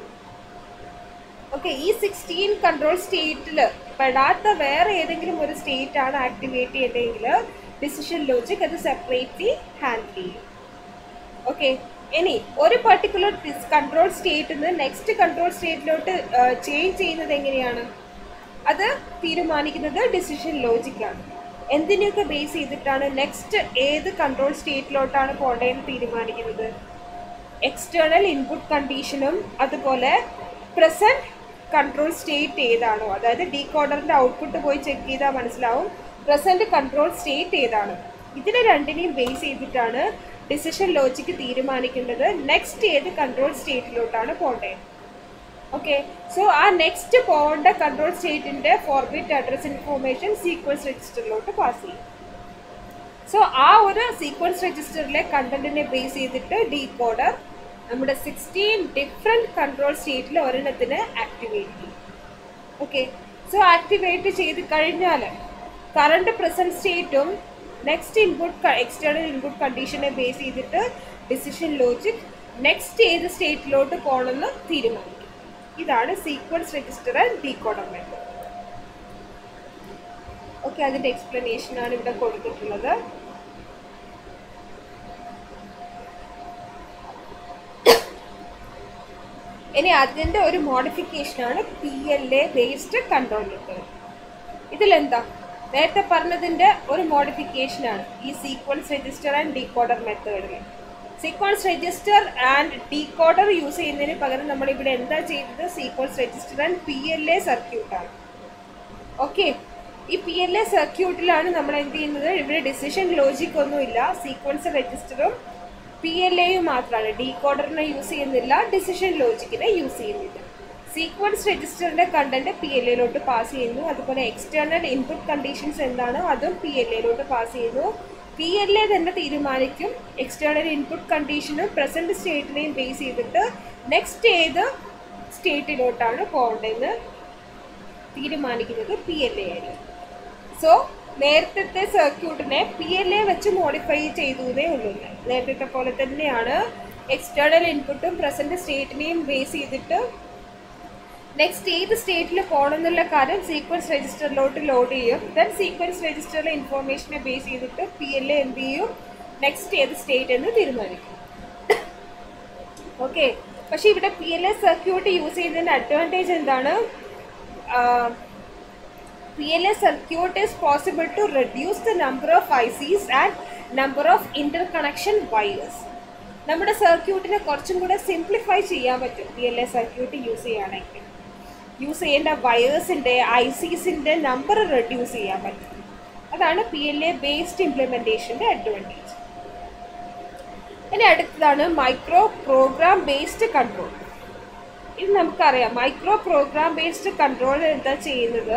ഓക്കെ ഈ സിക്സ്റ്റീൻ കൺട്രോൾ സ്റ്റേറ്റിൽ പെടാത്ത വേറെ ഏതെങ്കിലും ഒരു സ്റ്റേറ്റ് ആണ് ആക്ടിവേറ്റ് ചെയ്തതെങ്കിൽ ഡിസിഷൻ ലോജിക് അത് സെപ്പറേറ്റ്ലി ഹാൻഡിൽ ചെയ്യും ഓക്കെ ഇനി ഒരു പർട്ടിക്കുലർ കൺട്രോൾ സ്റ്റേറ്റിൽ നിന്ന് നെക്സ്റ്റ് കൺട്രോൾ സ്റ്റേറ്റിലോട്ട് ചേഞ്ച് ചെയ്യുന്നത് എങ്ങനെയാണ് അത് തീരുമാനിക്കുന്നത് ഡിസിഷൻ ലോജിക്കാണ് എന്തിനെയൊക്കെ ബേസ് ചെയ്തിട്ടാണ് നെക്സ്റ്റ് ഏത് കൺട്രോൾ സ്റ്റേറ്റിലോട്ടാണ് പോകേണ്ടതെന്ന് തീരുമാനിക്കുന്നത് എക്സ്റ്റേണൽ ഇൻപുട്ട് കണ്ടീഷനും അതുപോലെ പ്രസൻറ്റ് കൺട്രോൾ സ്റ്റേറ്റ് ഏതാണോ അതായത് ഡീകോഡറിൻ്റെ ഔട്ട്പുട്ട് പോയി ചെക്ക് ചെയ്താൽ മനസ്സിലാവും പ്രസൻറ്റ് കൺട്രോൾ സ്റ്റേറ്റ് ഏതാണ് ഇതിനെ രണ്ടിനെയും ബേസ് ചെയ്തിട്ടാണ് ഡിസിഷൻ ലോജിക്ക് തീരുമാനിക്കേണ്ടത് നെക്സ്റ്റ് ഏത് കൺട്രോൾ സ്റ്റേറ്റിലോട്ടാണ് പോകേണ്ടത് ഓക്കെ സോ ആ നെക്സ്റ്റ് പോകേണ്ട കൺട്രോൾ സ്റ്റേറ്റിൻ്റെ ഫോർബിറ്റ് അഡ്രസ് ഇൻഫോർമേഷൻ സീക്വൻസ് രജിസ്റ്ററിലോട്ട് പാസ് ചെയ്യും സോ ആ ഒരു സീക്വൻസ് രജിസ്റ്ററിലെ കണ്ടന്റിനെ ബേസ് ചെയ്തിട്ട് ഡീകോഡർ നമ്മുടെ സിക്സ്റ്റീൻ ഡിഫറെൻറ്റ് കൺട്രോൾ സ്റ്റേറ്റിൽ ഒരെണ്ണത്തിന് ആക്ടിവേറ്റ് ചെയ്യും ഓക്കെ സോ ആക്ടിവേറ്റ് ചെയ്ത് കഴിഞ്ഞാൽ കറണ്ട് പ്രസൻറ്റ് സ്റ്റേറ്റും നെക്സ്റ്റ് ഇൻപുട്ട് എക്സ്റ്റേണൽ ഇൻപുട്ട് കണ്ടീഷനെ ബേസ് ചെയ്തിട്ട് ഡിസിഷൻ ലോജിക് നെക്സ്റ്റ് ഏത് സ്റ്റേറ്റിലോട്ട് പോകണമെന്ന് തീരുമാനിക്കും ഇതാണ് sequence register and decoder method okay അതിൻ്റെ എക്സ്പ്ലനേഷൻ ആണ് ഇവിടെ കൊടുത്തിട്ടുള്ളത് ഇനി അതിൻ്റെ ഒരു മോഡിഫിക്കേഷനാണ് P L A based control method ഇതിലെന്താ നേരത്തെ പറഞ്ഞതിൻ്റെ ഒരു മോഡിഫിക്കേഷനാണ് ഈ സീക്വൻസ് രജിസ്റ്റർ ആൻഡ് ഡീകോഡർ മെത്തേഡിൽ sequence register and decoder use ചെയ്യുന്നതിന് പകരം നമ്മളിവിടെ എന്താ ചെയ്തത് sequence register and P L A സർക്യൂട്ടാണ് ഓക്കെ ഈ പി എൽ എ സർക്യൂട്ടിലാണ് നമ്മൾ എന്ത് ചെയ്യുന്നത് ഇവിടെ ഡിസിഷൻ ലോജിക് ഒന്നുമില്ല സീക്വൻസ് രജിസ്റ്ററും പി എൽ എയും മാത്രമാണ് ഡീകോഡറിനെ യൂസ് ചെയ്യുന്നില്ല ഡിസിഷൻ ലോജിക്കിനെ യൂസ് ചെയ്യുന്നില്ല സീക്വൻസ് രജിസ്റ്ററിൻ്റെ കണ്ടന്റ് പി എൽ എയിലോട്ട് പാസ് ചെയ്യുന്നു അതുപോലെ എക്സ്റ്റേണൽ ഇൻപുട്ട് കണ്ടീഷൻസ് എന്താണോ അതും പി എൽ എയിലോട്ട് പാസ് ചെയ്യുന്നു പി എൽ എ തന്നെ തീരുമാനിക്കും എക്സ്റ്റേണൽ ഇൻപുട്ട് കണ്ടീഷനും പ്രസൻറ്റ് സ്റ്റേറ്റിനെയും ബേസ് ചെയ്തിട്ട് നെക്സ്റ്റ് ഏത് സ്റ്റേറ്റിലോട്ടാണ് പോകേണ്ടതെന്ന് തീരുമാനിക്കുന്നത് പി എൽ എ ആയിരിക്കും സോ നേരത്തെ സർക്യൂട്ടിനെ പി എൽ എ വെച്ച് മോഡിഫൈ ചെയ്തതേ ഉള്ളൂ നേരത്തെ പോലെ തന്നെയാണ് എക്സ്റ്റേണൽ ഇൻപുട്ടും പ്രസൻറ്റ് സ്റ്റേറ്റിനെയും ബേസ് ചെയ്തിട്ട് നെക്സ്റ്റ് ഏത് സ്റ്റേറ്റിൽ പോകണം എന്നുള്ള കാര്യം സീക്വൻസ് രജിസ്റ്ററിലോട്ട് ലോഡ് ചെയ്യും ദെൻ സീക്വൻസ് രജിസ്റ്ററിലെ ഇൻഫോർമേഷനെ ബേസ് ചെയ്തിട്ട് പി എൽ എ എന്ത് ചെയ്യും നെക്സ്റ്റ് ഏത് സ്റ്റേറ്റ് എന്ന് തീരുമാനിക്കും ഓക്കെ പക്ഷേ ഇവിടെ P L A circuit use ചെയ്യുന്നതിൻ്റെ അഡ്വാൻറ്റേജ് എന്താണ് PLA circuit is possible to reduce the number of ICs and number of interconnection wires. നമ്മുടെ സർക്യൂട്ടിനെ കുറച്ചും കൂടെ സിംപ്ലിഫൈ ചെയ്യാൻ പറ്റും P L A circuit use ചെയ്യുകയാണെങ്കിൽ യൂസ് ചെയ്യേണ്ട വയേഴ്സിൻ്റെ ഐ സീസിൻ്റെ നമ്പർ റെഡ്യൂസ് ചെയ്യാൻ പറ്റും അതാണ് പി എൽ എ ബേസ്ഡ് ഇംപ്ലിമെൻറ്റേഷൻ്റെ അഡ്വാൻറ്റേജ് ഇനി അടുത്തതാണ് മൈക്രോ പ്രോഗ്രാം ബേസ്ഡ് കൺട്രോൾ ഇത് നമുക്കറിയാം മൈക്രോ പ്രോഗ്രാം ബേസ്ഡ് കൺട്രോൾ എന്താ ചെയ്യുന്നത്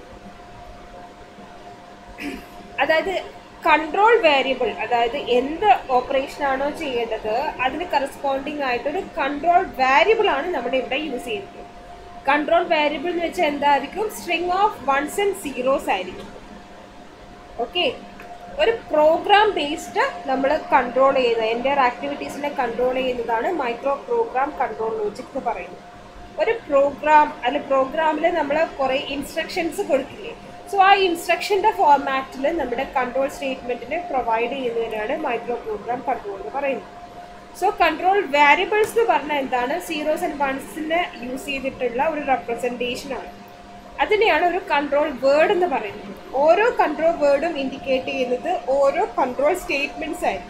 അതായത് കൺട്രോൾ വേരിയബിൾ അതായത് എന്ത് ഓപ്പറേഷൻ ആണോ ചെയ്യേണ്ടത് അതിന് കറസ്പോണ്ടിങ് ആയിട്ട് ഒരു കൺട്രോൾ വേരിയബിൾ ആണ് നമ്മുടെ ഇവിടെ യൂസ് ചെയ്യുന്നത് കൺട്രോൾ വേരിയബിൾ എന്ന് വെച്ചാൽ എന്തായിരിക്കും string of ones and zeros ആയിരിക്കും ഓക്കെ ഒരു പ്രോഗ്രാം ബേസ്ഡ് നമ്മൾ കൺട്രോൾ ചെയ്യുന്നത് എൻ്റെ ആക്ടിവിറ്റീസിനെ കൺട്രോൾ ചെയ്യുന്നതാണ് മൈക്രോ പ്രോഗ്രാം കൺട്രോൾ ലോജിക് എന്ന് പറയുന്നത് ഒരു പ്രോഗ്രാം അല്ലെ പ്രോഗ്രാമിൽ നമ്മൾ കുറേ ഇൻസ്ട്രക്ഷൻസ് കൊടുക്കില്ലേ സോ ആ ഇൻസ്ട്രക്ഷൻ്റെ ഫോർമാറ്റിൽ നമ്മുടെ കൺട്രോൾ സ്റ്റേറ്റ്മെൻറ്റിനെ പ്രൊവൈഡ് ചെയ്യുന്നതിനാണ് മൈക്രോ പ്രോഗ്രാം കൺട്രോൾ എന്ന് പറയുന്നത് സോ കൺട്രോൾ വാരിയബിൾസ് എന്ന് പറഞ്ഞാൽ എന്താണ് സീറോസ് ആൻഡ് വൺസിനെ യൂസ് ചെയ്തിട്ടുള്ള ഒരു റെപ്രസെൻറ്റേഷൻ ആണ് അതിനെയാണ് ഒരു കൺട്രോൾ വേർഡ് എന്ന് പറയുന്നത് ഓരോ കൺട്രോൾ വേർഡും ഇൻഡിക്കേറ്റ് ചെയ്യുന്നത് ഓരോ കൺട്രോൾ സ്റ്റേറ്റ്മെൻറ്റ്സ് ആയിരിക്കും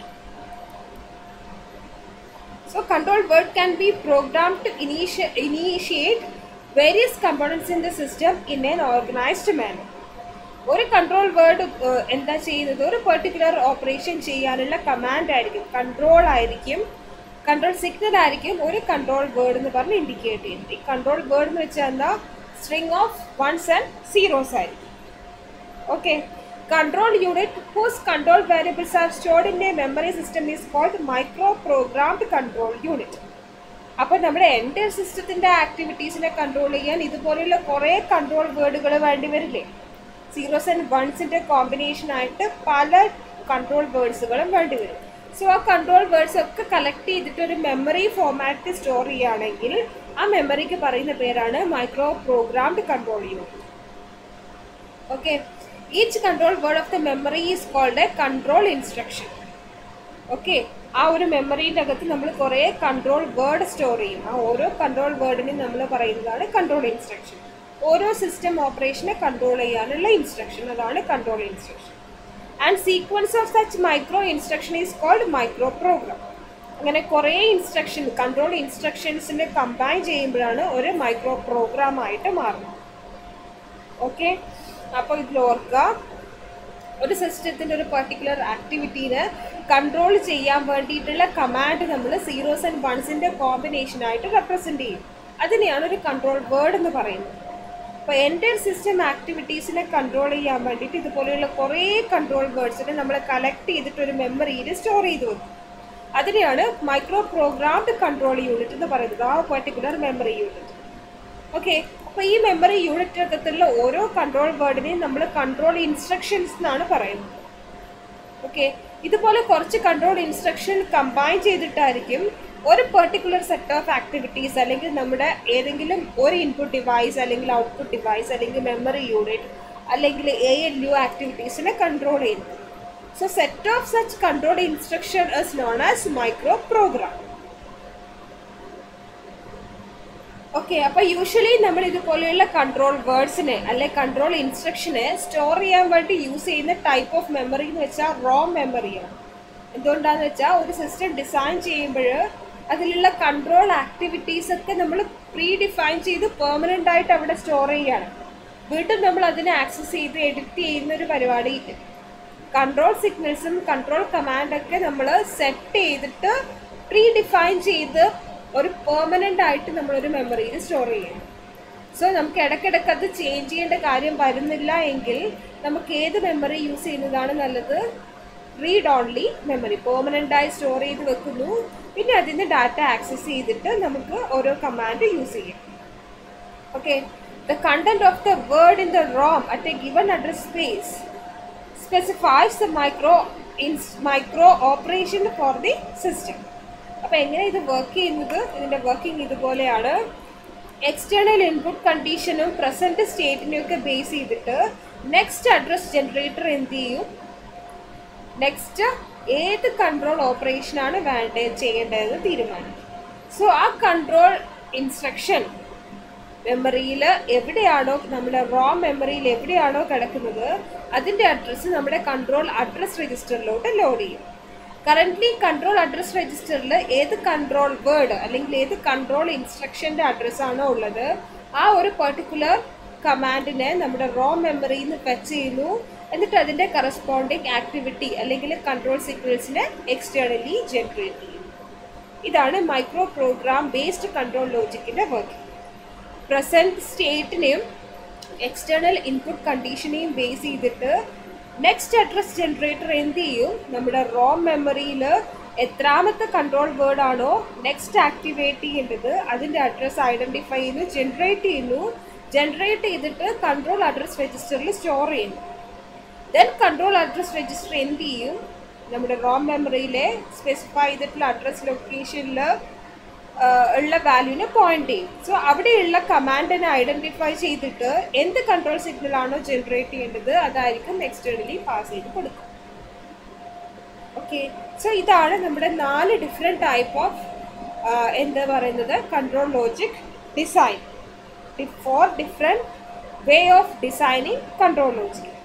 So control word can be programmed to initi- initiate various components in the system in an organized manner. ഒരു കൺട്രോൾ വേർഡ് എന്താ ചെയ്യുന്നത് ഒരു പെർട്ടിക്കുലർ ഓപ്പറേഷൻ ചെയ്യാനുള്ള കമാൻഡ് ആയിരിക്കും കൺട്രോൾ ആയിരിക്കും കൺട്രോൾ സിഗ്നൽ ആയിരിക്കും ഒരു കൺട്രോൾ വേർഡ് എന്ന് പറഞ്ഞ് ഇൻഡിക്കേറ്റ് ചെയ്യുന്നത് ഈ കൺട്രോൾ വേർഡ് എന്ന് വെച്ചാൽ എന്താ string of ones and zeros ആയിരിക്കും okay control unit whose control variables are stored in a memory system is called microprogrammed control unit അപ്പോൾ നമ്മുടെ എൻ്റെ സിസ്റ്റത്തിൻ്റെ ആക്ടിവിറ്റീസിനെ കൺട്രോൾ ചെയ്യാൻ ഇതുപോലെയുള്ള കുറേ കൺട്രോൾ വേർഡുകൾ വേണ്ടി വരില്ലേ സീറോസ് ആൻഡ് വൺസിൻ്റെ കോമ്പിനേഷൻ ആയിട്ട് പല കൺട്രോൾ വേർഡ്സുകളും വേണ്ടി വരും സോ ആ കൺട്രോൾ വേർഡ്സ് ഒക്കെ കളക്ട് ചെയ്തിട്ട് ഒരു മെമ്മറി ഫോമാറ്റിൽ സ്റ്റോർ ചെയ്യുകയാണെങ്കിൽ ആ മെമ്മറിക്ക് പറയുന്ന പേരാണ് micro programmed control unit okay each control word of the memory is called a control instruction okay ആ ഒരു മെമ്മറിയുടെ അകത്ത് നമ്മൾ കുറേ കൺട്രോൾ വേർഡ് സ്റ്റോർ ചെയ്യും ആ ഓരോ കൺട്രോൾ വേർഡിനും നമ്മൾ പറയുന്നതാണ് കൺട്രോൾ ഇൻസ്ട്രക്ഷൻ ഓരോ സിസ്റ്റം ഓപ്പറേഷനെ കൺട്രോൾ ചെയ്യാനുള്ള ഇൻസ്ട്രക്ഷൻ അതാണ് control instruction and sequence of such micro instruction is called micro program അങ്ങനെ കുറേ ഇൻസ്ട്രക്ഷൻ കൺട്രോൾ ഇൻസ്ട്രക്ഷൻസിനെ കമ്പൈൻ ചെയ്യുമ്പോഴാണ് ഒരു മൈക്രോ പ്രോഗ്രാം ആയിട്ട് മാറുന്നത് ഓക്കെ അപ്പോൾ ഇതിൽ ഓർക്കുക ഒരു സിസ്റ്റത്തിൻ്റെ ഒരു പർട്ടിക്കുലർ ആക്ടിവിറ്റീനെ കൺട്രോൾ ചെയ്യാൻ വേണ്ടിയിട്ടുള്ള കമാൻഡ് നമ്മൾ സീറോസ് ആൻഡ് വൺസിൻ്റെ കോമ്പിനേഷനായിട്ട് റെപ്രസെൻ്റ് ചെയ്യും അതിനെയാണ് ഒരു കൺട്രോൾ വേർഡ് എന്ന് പറയുന്നത് അപ്പോൾ എൻ്റെ സിസ്റ്റം ആക്ടിവിറ്റീസിനെ കൺട്രോൾ ചെയ്യാൻ വേണ്ടിയിട്ട് ഇതുപോലെയുള്ള കുറേ കൺട്രോൾ വേർഡ്സിനെ നമ്മൾ കളക്ട് ചെയ്തിട്ട് ഒരു മെമ്മറിയിൽ സ്റ്റോർ ചെയ്ത് വെക്കും അതിനെയാണ് മൈക്രോ പ്രോഗ്രാംഡ് കൺട്രോൾ യൂണിറ്റ് എന്ന് പറയുന്നത് ആ പർട്ടിക്കുലർ മെമ്മറി യൂണിറ്റ് ഓക്കെ അപ്പോൾ ഈ മെമ്മറി യൂണിറ്റിനകത്തുള്ള ഓരോ കൺട്രോൾ വേർഡിനെയും നമ്മൾ കൺട്രോൾ ഇൻസ്ട്രക്ഷൻസ് എന്നാണ് പറയുന്നത് ഓക്കെ ഇതുപോലെ കുറച്ച് കൺട്രോൾ ഇൻസ്ട്രക്ഷൻ കമ്പൈൻ ചെയ്തിട്ടായിരിക്കും ഒരു പെർട്ടിക്കുലർ സെറ്റ് ഓഫ് ആക്ടിവിറ്റീസ് അല്ലെങ്കിൽ നമ്മുടെ ഏതെങ്കിലും ഒരു ഇൻപുട്ട് ഡിവൈസ് അല്ലെങ്കിൽ ഔട്ട്പുട്ട് ഡിവൈസ് അല്ലെങ്കിൽ മെമ്മറി യൂണിറ്റ് അല്ലെങ്കിൽ എ എൽ യു ആക്ടിവിറ്റീസിനെ കൺട്രോൾ ചെയ്യുന്നത് so set of such control instruction is known as micro program okay അപ്പോൾ യൂഷ്വലി നമ്മൾ ഇതുപോലെയുള്ള കൺട്രോൾ വേർഡ്സിനെ അല്ലെ കൺട്രോൾ ഇൻസ്ട്രക്ഷനെ സ്റ്റോർ ചെയ്യാൻ വേണ്ടി യൂസ് ചെയ്യുന്ന ടൈപ്പ് ഓഫ് മെമ്മറി എന്ന് വെച്ചാൽ റോ മെമ്മറിയാണ് എന്തുകൊണ്ടാന്ന് വെച്ചാൽ ഒരു സിസ്റ്റം ഡിസൈൻ ചെയ്യുമ്പോൾ അതിലുള്ള കൺട്രോൾ ആക്ടിവിറ്റീസ് ഒക്കെ നമ്മൾ പ്രീ ഡിഫൈൻ ചെയ്ത് പെർമനൻ്റ് ആയിട്ട് അവിടെ സ്റ്റോർ ചെയ്യുകയാണ് വീണ്ടും നമ്മൾ അതിനെ ആക്സസ് ചെയ്ത് എഡിറ്റ് ചെയ്യുന്ന ഒരു പരിപാടിയില്ല കൺട്രോൾ സിഗ്നൽസും കൺട്രോൾ കമാൻഡൊക്കെ നമ്മൾ സെറ്റ് ചെയ്തിട്ട് പ്രീ ഡിഫൈൻ ചെയ്ത് ഒരു പെർമനൻ്റ് ആയിട്ട് നമ്മളൊരു മെമ്മറിയിൽ സ്റ്റോർ ചെയ്യണം സോ നമുക്ക് ഇടയ്ക്കിടയ്ക്ക് അത് ചേഞ്ച് ചെയ്യേണ്ട കാര്യം വരുന്നില്ല എങ്കിൽ നമുക്ക് ഏത് മെമ്മറി യൂസ് ചെയ്യുന്നതാണ് നല്ലത് റീഡ് ഓൺലി മെമ്മറി പെർമനൻ്റായി സ്റ്റോർ ചെയ്ത് വെക്കുന്നു പിന്നെ അതിന് ഡാറ്റ ആക്സസ് ചെയ്തിട്ട് നമുക്ക് ഓരോ കമാൻഡ് യൂസ് ചെയ്യാം okay the content of the word in the ROM at a given address space specifies the micro ins micro operation for the system അപ്പോൾ എങ്ങനെ ഇത് വർക്ക് ചെയ്യുന്നത് ഇതിൻ്റെ വർക്കിംഗ് ഇതുപോലെയാണ് എക്സ്റ്റേണൽ ഇൻപുട്ട് കണ്ടീഷനും പ്രസൻറ്റ് സ്റ്റേറ്റിനെയും ഒക്കെ ബേസ് ചെയ്തിട്ട് നെക്സ്റ്റ് അഡ്രസ് ജനറേറ്റർ എന്ത് ചെയ്യും നെക്സ്റ്റ് ഏത് കൺട്രോൾ ഓപ്പറേഷനാണ് വേണ്ടത് ചെയ്യേണ്ടതെന്ന് തീരുമാനിക്കും സോ ആ കൺട്രോൾ ഇൻസ്ട്രക്ഷൻ മെമ്മറിയിൽ എവിടെയാണോ നമ്മുടെ റോ മെമ്മറിയിൽ എവിടെയാണോ കിടക്കുന്നത് അതിൻ്റെ അഡ്രസ്സ് നമ്മുടെ കൺട്രോൾ അഡ്രസ് രജിസ്റ്ററിലോട്ട് ലോഡ് ചെയ്യും കറൻ്റ്ലി കൺട്രോൾ അഡ്രസ് രജിസ്റ്ററിൽ ഏത് കൺട്രോൾ വേർഡ് അല്ലെങ്കിൽ ഏത് കൺട്രോൾ ഇൻസ്ട്രക്ഷൻ്റെ അഡ്രസ്സാണോ ഉള്ളത് ആ ഒരു പെർട്ടിക്കുലർ കമാൻഡിനെ നമ്മുടെ റോ മെമ്മറിയിൽ നിന്ന് ഫെച്ച് ചെയ്യുന്നു എന്നിട്ട് അതിൻ്റെ കറസ്പോണ്ടിങ് ആക്ടിവിറ്റി അല്ലെങ്കിൽ കൺട്രോൾ സിഗ്നൽസിനെ എക്സ്റ്റേണലി ജനറേറ്റ് ചെയ്യും ഇതാണ് മൈക്രോ പ്രോഗ്രാം ബേസ്ഡ് കൺട്രോൾ ലോജിക്കിൻ്റെ വർക്കിംഗ് പ്രസൻറ്റ് സ്റ്റേറ്റിനെയും എക്സ്റ്റേണൽ ഇൻപുട്ട് കണ്ടീഷനെയും ബേസ് ചെയ്തിട്ട് നെക്സ്റ്റ് അഡ്രസ് ജനറേറ്റർ എന്ത് ചെയ്യും നമ്മുടെ റോ മെമ്മറിയിൽ എത്രാമത്തെ കൺട്രോൾ വേർഡ് ആണോ നെക്സ്റ്റ് ആക്ടിവേറ്റ് ചെയ്യേണ്ടത് അതിൻ്റെ അഡ്രസ്സ് ഐഡൻറ്റിഫൈ ചെയ്യുന്നു ജനറേറ്റ് ചെയ്യുന്നു ജനറേറ്റ് ചെയ്തിട്ട് കൺട്രോൾ അഡ്രസ് രജിസ്റ്ററിൽ സ്റ്റോർ ചെയ്യുന്നു ദെൻ കൺട്രോൾ അഡ്രസ് രജിസ്റ്റർ എന്ത് ചെയ്യും നമ്മുടെ റോം മെമ്മറിയിലെ സ്പെസിഫൈ ചെയ്തിട്ടുള്ള അഡ്രസ് ലൊക്കേഷനിൽ ഉള്ള വാല്യൂവിനെ പോയിന്റ് ചെയ്യും സോ അവിടെയുള്ള കമാൻഡിനെ ഐഡൻറ്റിഫൈ ചെയ്തിട്ട് എന്ത് കൺട്രോൾ സിഗ്നൽ ആണോ ജനറേറ്റ് ചെയ്യേണ്ടത് അതായിരിക്കും എക്സ്റ്റേണലി പാസ് ചെയ്ത് കൊടുക്കുക ഓക്കെ സോ ഇതാണ് നമ്മുടെ നാല് ഡിഫറെൻറ്റ് ടൈപ്പ് ഓഫ് എന്താ പറയുന്നത് control logic design for different way of designing control logic